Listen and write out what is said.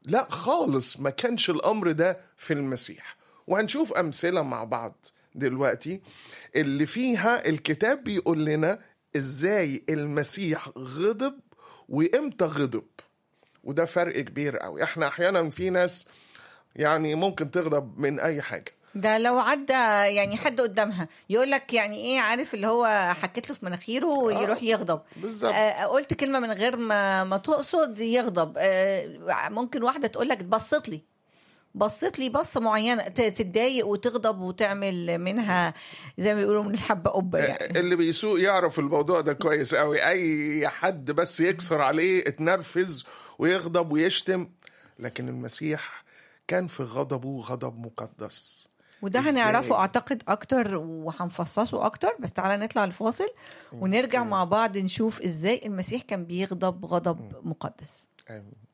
لا خالص ما كانش الامر ده في المسيح وهنشوف امثله مع بعض دلوقتي اللي فيها الكتاب بيقول لنا ازاي المسيح غضب وامتى غضب وده فرق كبير قوي احنا احيانا في ناس يعني ممكن تغضب من اي حاجه ده لو عدى يعني حد قدامها يقول لك يعني ايه عارف اللي هو حكيت له في مناخيره ويروح يغضب بالظبط آه، قلت كلمه من غير ما ما تقصد يغضب آه، ممكن واحده تقول لك بصت لي بصت لي بصه معينه ت- تتضايق وتغضب وتعمل منها زي ما بيقولوا من الحبه قبه يعني اللي بيسوق يعرف الموضوع ده كويس قوي اي حد بس يكسر عليه اتنرفز ويغضب ويشتم لكن المسيح كان في غضبه غضب مقدس وده إزاي؟ هنعرفه اعتقد اكتر وهنفصصه اكتر بس تعالى نطلع الفاصل ونرجع مع بعض نشوف ازاي المسيح كان بيغضب غضب مقدس آمين